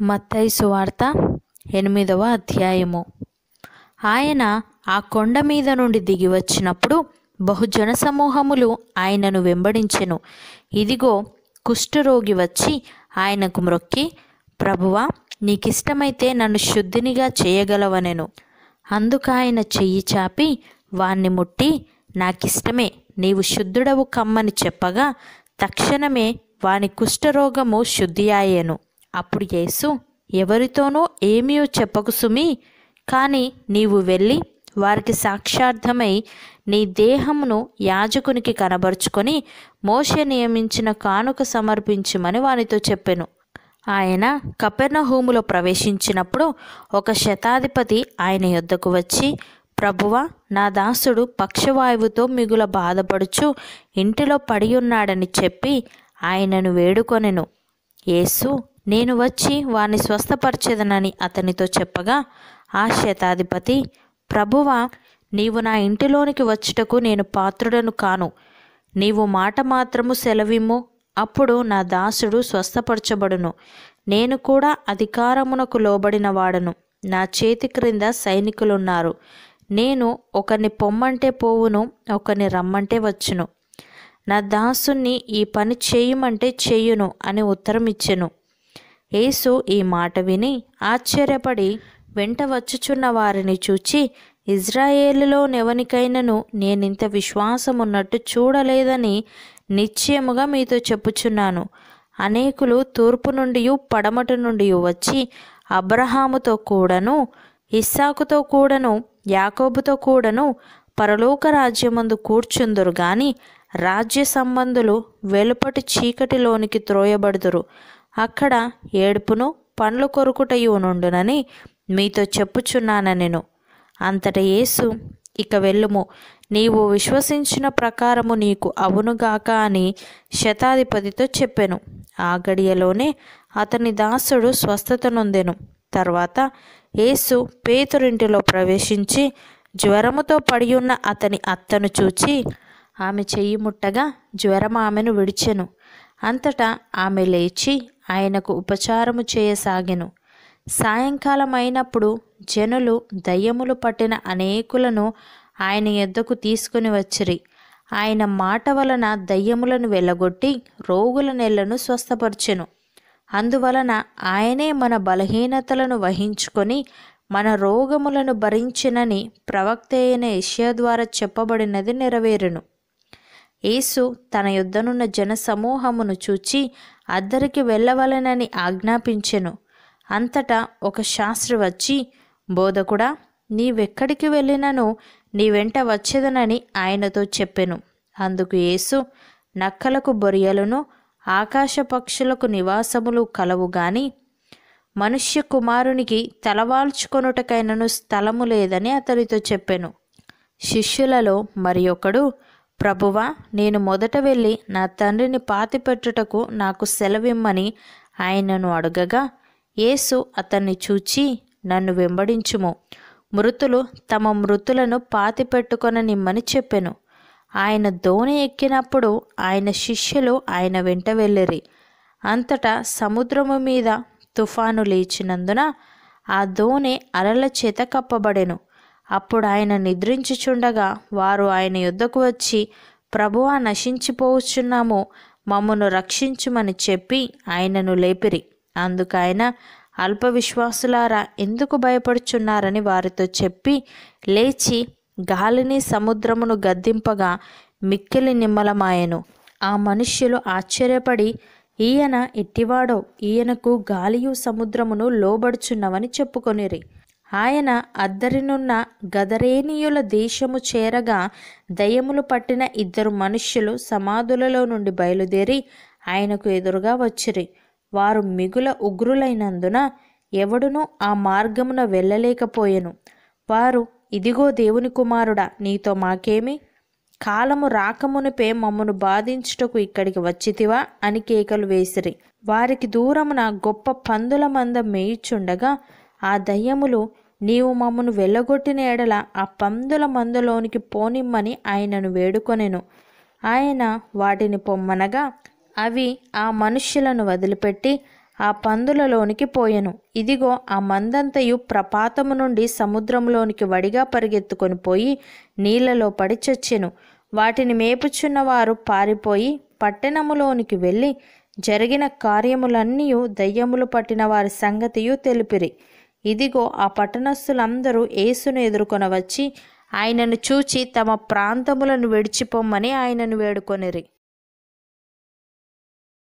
మత్తయి సువార్త ఎనిమిదవ అధ్యాయము ఆయన ఆ కొండ మీద నుండి దిగి వచ్చినప్పుడు బహుజన సమూహములు ఆయనను వెంబడించెను ఇదిగో కుష్ఠరోగి వచ్చి ఆయనకు మ్రొక్కి ప్రభువా నీకిష్టమైతే నన్ను శుద్ధినిగా చేయగలవనెను అందుకాయన చెయ్యి చాపి వాణ్ణి ముట్టి నాకిష్టమే నీవు శుద్ధుడవు కమ్మని చెప్పగా తక్షణమే వాని కుష్ఠరోగము శుద్ధి అయ్యెను అప్పుడు యేసు ఎవరితోనూ ఏమీ చెప్పకు సుమి కానీ నీవు వెళ్ళి వారికి సాక్షార్థమై నీ దేహమును యాజకునికి కనబరుచుకొని మోషే నియమించిన కానుక సమర్పించమని వానితో చెప్పెను ఆయన కపెర్నహూములో ప్రవేశించినప్పుడు ఒక శతాధిపతి ఆయన యొద్దకు వచ్చి ప్రభువా నా దాసుడు పక్షవాయువుతో మిగుల బాధపడుచు ఇంటిలో పడి ఉన్నాడని చెప్పి ఆయనను వేడుకొనెను యేసు నేను వచ్చి వాని స్వస్థపరచెదనని అతనితో చెప్పగా ఆ శతాధిపతి ప్రభువా నీవు నా ఇంటిలోనికి వచ్చుటకు నేను పాత్రుడను కాను నీవు మాట మాత్రము సెలవిమ్ము అప్పుడు నా దాసుడు స్వస్థపరచబడును నేను కూడా అధికారమునకు లోబడిన వాడను నా చేతి క్రింద సైనికులున్నారు నేను ఒకరిని పొమ్మంటే పోవును ఒకరిని రమ్మంటే వచ్చును నా దాసుని ఈ పని చేయుమంటే చెయ్యును అని ఉత్తరం ఇచ్చెను యేసు ఈ మాట విని ఆశ్చర్యపడి వెంట వచ్చుచున్న వారిని చూచి ఇజ్రాయేలులో నెవనికైనను నేనింత విశ్వాసమున్నట్టు చూడలేదని నిశ్చయముగా మీతో చెప్పుచున్నాను అనేకులు తూర్పు నుండి పడమటి నుండి వచ్చి అబ్రహాముతో కూడను ఇస్సాకుతో కూడను యాకోబుతో కూడను పరలోక రాజ్యమందు కూర్చుందురు గాని రాజ్య సంబంధులు వెలుపటి చీకటిలోనికి త్రోయబడుదురు అక్కడ ఏడుపును పండ్లు కొరుకుటయు నుండునని మీతో చెప్పుచున్నానెను అంతట యేసు ఇక వెళ్ళుము నీవు విశ్వసించిన ప్రకారము నీకు అవునుగాక అని శతాధిపతితో చెప్పెను ఆ గడియలోనే అతని దాసుడు స్వస్థత నొందెను తర్వాత యేసు పేతురింటిలో ప్రవేశించి జ్వరముతో పడియున్న అతని అత్తను చూచి ఆమె చెయ్యి ముట్టగా జ్వరం ఆమెను విడిచెను అంతటా ఆమె లేచి ఆయనకు ఉపచారము చేయసాగెను సాయంకాలం అయినప్పుడు జనులు దయ్యములు పట్టిన అనేకులను ఆయన ఎద్దకు తీసుకుని వచ్చిరి ఆయన మాట వలన దయ్యములను వెళ్ళగొట్టి రోగుల నెలను స్వస్థపరచెను అందువలన ఆయనే మన బలహీనతలను వహించుకొని మన రోగములను భరించినని ప్రవక్త అయిన యెషయా ద్వారా చెప్పబడినది నెరవేరును యేసు తన యుద్ధనున్న జన సమూహమును చూచి అద్దరికి వెళ్ళవలెనని ఆజ్ఞాపించెను అంతటా ఒక శాస్త్రి వచ్చి బోధకుడా నీవెక్కడికి వెళ్ళినను నీ వెంట వచ్చేదనని ఆయనతో చెప్పెను అందుకు యేసు నక్కలకు బొరియలను ఆకాశ పక్షులకు నివాసములు కలవు గాని మనుష్య కుమారునికి తలవాల్చుకొనుటకైనను స్థలము లేదని అతడితో చెప్పెను శిష్యులలో మరి ఒకడు ప్రభువా నేను మొదట వెళ్ళి నా తండ్రిని పాతిపెట్టుటకు నాకు సెలవిమ్మని ఆయనను అడగగా యేసు అతన్ని చూచి నన్ను వెంబడించుము మృతులు తమ మృతులను పాతిపెట్టుకొననిమ్మని చెప్పెను ఆయన దోణి ఎక్కినప్పుడు ఆయన శిష్యులు ఆయన వెంట వెళ్ళిరి అంతటా సముద్రము మీద తుఫాను లేచినందున ఆ దోణి అలల చేత కప్పబడెను అప్పుడు ఆయన నిద్రించుచుండగా వారు ఆయన యుద్ధకు వచ్చి ప్రభువా నశించిపోవచ్చున్నాము మమ్మను రక్షించుమని చెప్పి ఆయనను లేపిరి అందుకైన అల్ప విశ్వాసులారా ఎందుకు భయపడుచున్నారని వారితో చెప్పి లేచి గాలిని సముద్రమును గద్దింపగా మిక్కిలి నిమ్మలమాయెను ఆ మనుష్యులు ఆశ్చర్యపడి ఈయన ఎట్టివాడో ఈయనకు గాలియు సముద్రమును లోబడుచున్నవని చెప్పుకొనిరి ఆయన అద్దరినున్న గదరేనీయుల దేశము చేరగా దయ్యములు పట్టిన ఇద్దరు మనుష్యులు సమాధులలో నుండి బయలుదేరి ఆయనకు ఎదురుగా వచ్చిరి వారు మిగుల ఉగ్రులైనందున ఎవడునూ ఆ మార్గమున వెళ్ళలేకపోయెను వారు ఇదిగో దేవుని కుమారుడా నీతో మాకేమి కాలము రాకమునిపే మమ్మను బాధించుటకు ఇక్కడికి వచ్చితివా అని కేకలు వేసిరి వారికి దూరమున గొప్ప పందుల మంద మేయుచుండగా ఆ దయ్యములు నీవు మమ్మను వెళ్ళగొట్టిన ఎడల ఆ పందుల మందలోనికి పోనిమ్మని ఆయనను వేడుకొనెను ఆయన వాటిని పొమ్మనగా అవి ఆ మనుష్యులను వదిలిపెట్టి ఆ పందులలోనికి పోయెను ఇదిగో ఆ మందంతయు ప్రపాతము నుండి సముద్రంలోనికి వడిగా పరిగెత్తుకొని పోయి నీళ్లలో పడి చచ్చెను వాటిని మేపుచున్న వారు పారిపోయి పట్టణములోనికి వెళ్ళి జరిగిన కార్యములన్నీ దయ్యములు పట్టిన వారి సంగతియు తెలిపిరి ఇదిగో ఆ పట్టణస్థులందరూ యేసును ఎదుర్కొన వచ్చి ఆయనను చూచి తమ ప్రాంతములను విడిచిపోమ్మని ఆయనను వేడుకొనిరి